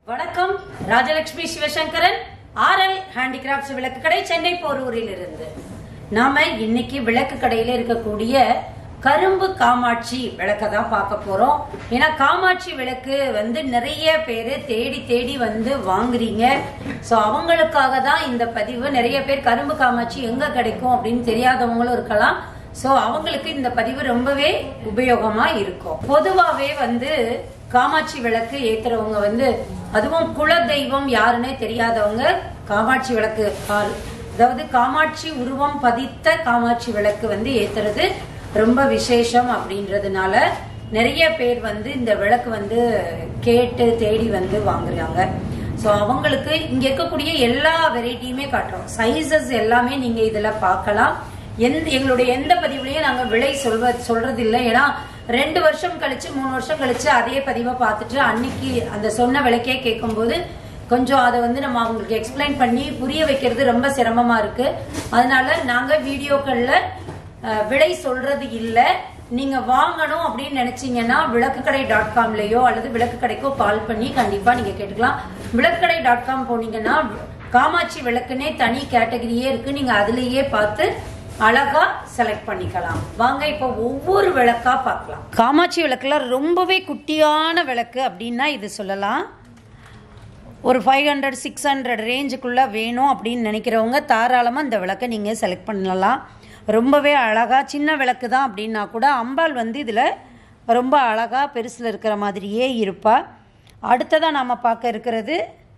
வணக்கம் Rajalakshmi Sivasankaran RL handicrafts விளக்கு கடை சென்னை போரூரில் இருந்து நாம இன்னைக்கு விளக்கு கடையில இருக்கக்கூடிய கரும்பு காமாட்சி விளக்க தான் பார்க்க போறோம் ஏன்னா காமாட்சி விளக்கு வந்து நிறைய பேர் தேடி தேடி வந்து வாங்குறீங்க ஸோ அவங்களுக்காக தான் இந்த பதிவு நிறைய பேர் கரும்பு காமாட்சி எங்க கிடைக்கும் அப்படின்னு தெரியாதவங்களும் இருக்கலாம் ஸோ அவங்களுக்கு இந்த பதிவு ரொம்பவே உபயோகமா இருக்கும் பொதுவாவே வந்து காமாட்சி விளக்கு ஏத்துறவங்க வந்து அதுவும் குல தெய்வம் யாருன்னே தெரியாதவங்க காமாட்சி விளக்கு கால் அதாவது காமாட்சி உருவம் பதித்த காமாட்சி விளக்கு வந்து ஏத்துறது ரொம்ப விசேஷம் அப்படின்றதுனால நிறைய பேர் வந்து இந்த விளக்கு வந்து கேட்டு தேடி வந்து வாங்குறாங்க ஸோ அவங்களுக்கு இங்க இருக்கக்கூடிய எல்லா வெரைட்டியுமே காட்டுறோம் சைசஸ் எல்லாமே நீங்க இதுல பார்க்கலாம் எந்த எங்களுடைய எந்த பதிவுலயும் நாங்க விலை சொல்வ சொல்றது இல்லை ஏன்னா ரெண்டு வருஷம் கழிச்சு மூணு வருஷம் கழிச்சு அதே பதிவை பார்த்துட்டு அன்னைக்கு அந்த சொன்ன விலைக்கே கேட்கும்போது கொஞ்சம் அதை வந்து நம்ம அவங்களுக்கு எக்ஸ்பிளைன் பண்ணி புரிய வைக்கிறது ரொம்ப சிரமமா இருக்கு அதனால நாங்க வீடியோக்கள்ல அஹ், விலை சொல்றது இல்ல நீங்க வாங்கணும் அப்படின்னு நினைச்சீங்கன்னா விளக்குக்கடை டாட் காம்லயோ அல்லது விளக்கு கடைக்கோ கால் பண்ணி கண்டிப்பா நீங்க கேட்டுக்கலாம் விளக்குக்கடை டாட் காம் போனீங்கன்னா காமாட்சி விளக்குனே தனி கேட்டகரியே இருக்கு நீங்க அதுலயே பார்த்து அழகா செலக்ட் பண்ணிக்கலாம் வாங்க இப்போ ஒவ்வொரு விளக்கா பார்க்கலாம் காமாட்சி விளக்குல ரொம்பவே குட்டியான விளக்கு அப்படின்னா இது சொல்லலாம் ஒரு ஃபைவ் ஹண்ட்ரட் சிக்ஸ் ஹண்ட்ரட் ரேஞ்சுக்குள்ளே வேணும் அப்படின்னு நினைக்கிறவங்க தாராளமாக இந்த விளக்கை நீங்கள் செலக்ட் பண்ணலாம் ரொம்பவே அழகாக சின்ன விளக்கு தான் அப்படின்னா கூட அம்பாள் வந்து இதில் ரொம்ப அழகாக பெருசில் இருக்கிற மாதிரியே இருப்பா அடுத்ததாக நாம் பார்க்க இருக்கிறது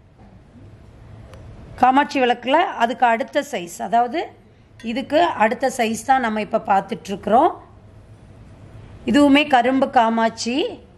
காமாட்சி விளக்கில் அதுக்கு அடுத்த சைஸ் அதாவது இதுக்கு அடுத்த சைஸ் தான் நம்ம இப்போ பார்த்துட்ருக்குறோம் இதுவுமே கரும்பு காமாட்சி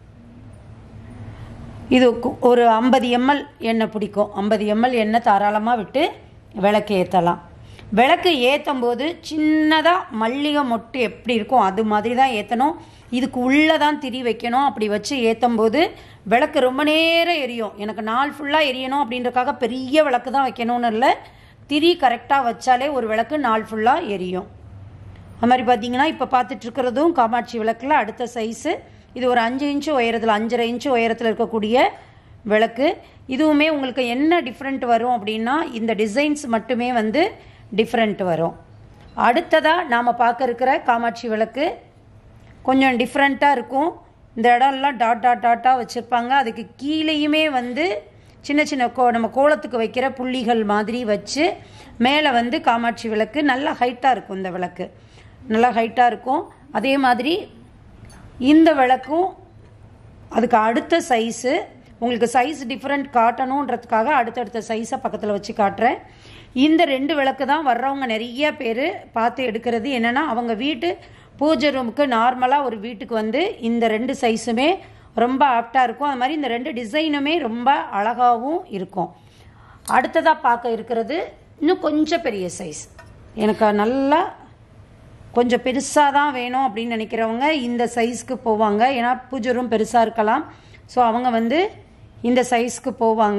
இது கு- ஒரு ஐம்பது எம்எல் எண்ணெய் பிடிக்கும் ஐம்பது எம்எல் எண்ணெய் தாராளமாக விட்டு விளக்கு ஏற்றலாம் விளக்கு ஏற்றும் போது சின்னதாக மல்லிகை மொட்டு எப்படி இருக்கும் அது மாதிரி தான் ஏற்றணும் இதுக்கு உள்ளே தான் திரி வைக்கணும் அப்படி வச்சு ஏற்றும் போது விளக்கு ரொம்ப நேரம் எரியும் எனக்கு நாள் ஃபுல்லாக எரியணும் அப்படின்றக்காக பெரிய விளக்கு தான் வைக்கணும்னு இல்லை திரி கரெக்டாக வச்சாலே ஒரு விளக்கு நாள் ஃபுல்லாக எரியும் அது மாதிரி பார்த்தீங்கன்னா இப்போ பார்த்துட்டு இருக்கிறதும் காமாட்சி விளக்கில் அடுத்த சைஸு இது ஒரு அஞ்சு இன்ச்சு உயரத்தில் அஞ்சரை இன்ச்சு உயரத்தில் இருக்கக்கூடிய விளக்கு இதுவுமே உங்களுக்கு என்ன டிஃப்ரெண்ட் வரும் அப்படின்னா இந்த டிசைன்ஸ் மட்டுமே வந்து டிஃப்ரெண்ட் வரும் அடுத்ததாக நாம் பார்க்க இருக்கிற காமாட்சி விளக்கு கொஞ்சம் டிஃப்ரெண்ட்டாக இருக்கும் இந்த இடம்லாம் டாட் டாட் டாட்டாக வச்சுருப்பாங்க அதுக்கு கீழேயுமே வந்து சின்ன சின்ன கோ நம்ம கோலத்துக்கு வைக்கிற புள்ளிகள் மாதிரி வச்சு மேலே வந்து காமாட்சி விளக்கு நல்லா ஹைட்டாக இருக்கும் இந்த விளக்கு நல்லா ஹைட்டாக இருக்கும் அதே மாதிரி இந்த விளக்கும் அதுக்கு அடுத்த சைஸு உங்களுக்கு சைஸ் டிஃப்ரெண்ட் காட்டணுன்றதுக்காக அடுத்தடுத்த சைஸை பக்கத்தில் வச்சு காட்டுறேன் இந்த ரெண்டு விளக்கு தான் வர்றவங்க நிறைய பேர் பார்த்து எடுக்கிறது என்னென்னா அவங்க வீட்டு பூஜை ரூமுக்கு நார்மலாக ஒரு வீட்டுக்கு வந்து இந்த ரெண்டு சைஸுமே ரொம்ப ஆப்டாக இருக்கும் அது மாதிரி இந்த ரெண்டு டிசைனுமே ரொம்ப அழகாகவும் இருக்கும் அடுத்ததாக பார்க்க இருக்கிறது இன்னும் கொஞ்சம் பெரிய சைஸ் எனக்கு நல்லா கொஞ்சம் பெருசாக தான் வேணும் அப்படின்னு நினைக்கிறவங்க இந்த சைஸ்க்கு போவாங்க ஏன்னா பூஜை ரூம் பெருசாக இருக்கலாம் ஸோ அவங்க வந்து இந்த சைஸ்க்கு போவாங்க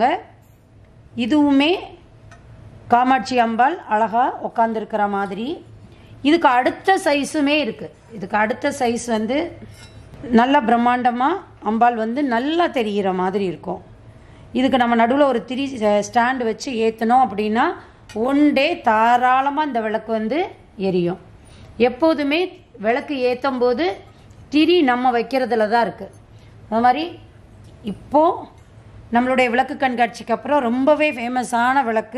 இதுவுமே காமாட்சி அம்பாள் அழகாக உட்காந்துருக்கிற மாதிரி இதுக்கு அடுத்த சைஸுமே இருக்குது இதுக்கு அடுத்த சைஸ் வந்து நல்ல பிரம்மாண்டமாக அம்பாள் வந்து நல்லா தெரிகிற மாதிரி இருக்கும் இதுக்கு நம்ம நடுவில் ஒரு திரி ஸ்டாண்டு வச்சு ஏற்றினோம் அப்படின்னா ஒன் டே தாராளமாக இந்த விளக்கு வந்து எரியும் எப்போதுமே விளக்கு ஏற்றும் போது திரி நம்ம வைக்கிறதுல தான் இருக்குது அது மாதிரி இப்போது நம்மளுடைய விளக்கு கண்காட்சிக்கு அப்புறம் ரொம்பவே ஃபேமஸான விளக்கு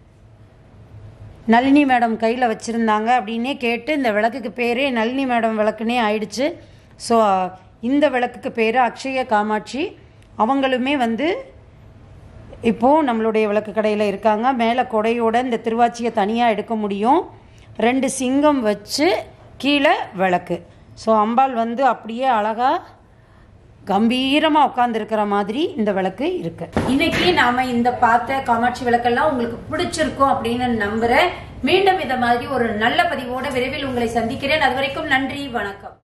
நளினி மேடம் கையில் வச்சுருந்தாங்க அப்படின்னே கேட்டு இந்த விளக்குக்கு பேரே நளினி மேடம் விளக்குனே ஆயிடுச்சு ஸோ இந்த விளக்குக்கு பேர் அக்ஷய காமாட்சி அவங்களுமே வந்து இப்போது நம்மளுடைய விளக்கு கடையில் இருக்காங்க மேலே கொடையோட இந்த திருவாச்சியை தனியாக எடுக்க முடியும் ரெண்டு சிங்கம் வச்சு கீழே விளக்கு ஸோ அம்பாள் வந்து அப்படியே அழகாக கம்பீரமாக உட்காந்துருக்கிற மாதிரி இந்த விளக்கு இருக்கு இன்னைக்கு நாம இந்த பார்த்த காமாட்சி விளக்கெல்லாம் உங்களுக்கு பிடிச்சிருக்கும் அப்படின்னு நம்புறேன் மீண்டும் இந்த மாதிரி ஒரு நல்ல பதிவோட விரைவில் உங்களை சந்திக்கிறேன் அது வரைக்கும் நன்றி வணக்கம்